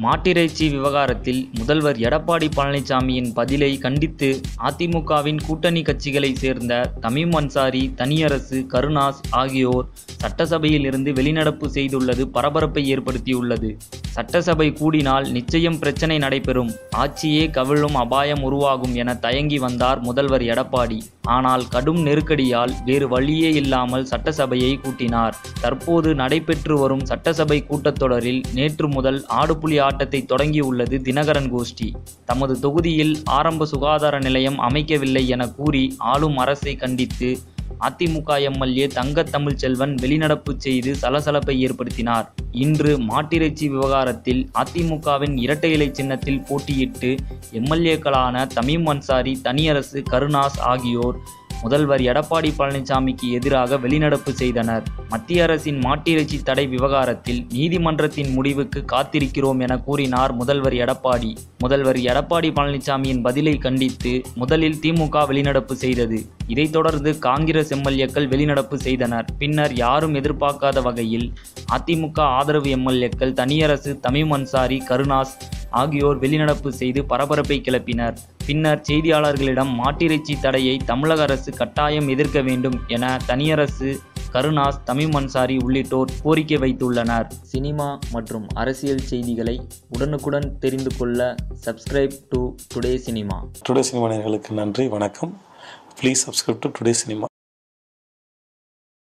மாட்டிறைச்சி விவகாரத்தில் முதல்வர் எடப்பாடி பழனிசாமியின் பதிலை கண்டித்து அதிமுகவின் கூட்டணி கட்சிகளை சேர்ந்த தமீம் அன்சாரி தனியரசு கருணாஸ் ஆகியோர் சட்டசபையில் இருந்து வெளிநடப்பு செய்துள்ளது பரபரப்பை ஏற்படுத்தியுள்ளது சட்டசபை கூடினால் நிச்சயம் பிரச்சனை நடைபெறும் ஆட்சியே கவிழும் அபாயம் உருவாகும் என தயங்கி வந்தார் முதல்வர் எடப்பாடி ஆனால் கடும் நெருக்கடியால் வேறு வழியே இல்லாமல் சட்டசபையை கூட்டினார் தற்போது நடைபெற்று வரும் சட்டசபை கூட்டத்தொடரில் நேற்று முதல் ஆடுபுலி ஆட்டத்தை தொடங்கியுள்ளது தினகரன் கோஷ்டி தமது தொகுதியில் ஆரம்ப சுகாதார நிலையம் அமைக்கவில்லை என கூறி ஆளும் அரசை கண்டித்து அதிமுக எம்எல்ஏ தங்க தமிழ்ச்செல்வன் வெளிநடப்பு செய்து சலசலப்பை ஏற்படுத்தினார் இன்று மாட்டிறைச்சி விவகாரத்தில் அதிமுகவின் இரட்டை இலை சின்னத்தில் போட்டியிட்டு எம்எல்ஏக்களான தமீம் அன்சாரி தனியரசு கருணாஸ் ஆகியோர் முதல்வர் எடப்பாடி பழனிசாமிக்கு எதிராக வெளிநடப்பு செய்தனர் மத்திய அரசின் மாட்டிறைச்சி தடை விவகாரத்தில் நீதிமன்றத்தின் முடிவுக்கு காத்திருக்கிறோம் என கூறினார் முதல்வர் எடப்பாடி முதல்வர் எடப்பாடி பழனிசாமியின் பதிலை கண்டித்து முதலில் திமுக வெளிநடப்பு செய்தது இதைத் தொடர்ந்து காங்கிரஸ் எம்எல்ஏக்கள் வெளிநடப்பு செய்தனர் பின்னர் யாரும் எதிர்பார்க்காத வகையில் அதிமுக ஆதரவு எம்எல்ஏக்கள் தனியரசு தமீம் அன்சாரி கருணாஸ் ஆகியோர் வெளிநடப்பு செய்து பரபரப்பை கிளப்பினர் பின்னர் செய்தியாளர்களிடம் மாட்டிறைச்சி தடையை தமிழக அரசு கட்டாயம் எதிர்க்க வேண்டும் என தனியரசு கருணாஸ் தமீம் அன்சாரி உள்ளிட்டோர் கோரிக்கை வைத்துள்ளனர் சினிமா மற்றும் அரசியல் செய்திகளை உடனுக்குடன் தெரிந்து கொள்ள subscribe to Today Cinema Today Cinema நேயர்களுக்கு நன்றி வணக்கம் please subscribe to Today cinema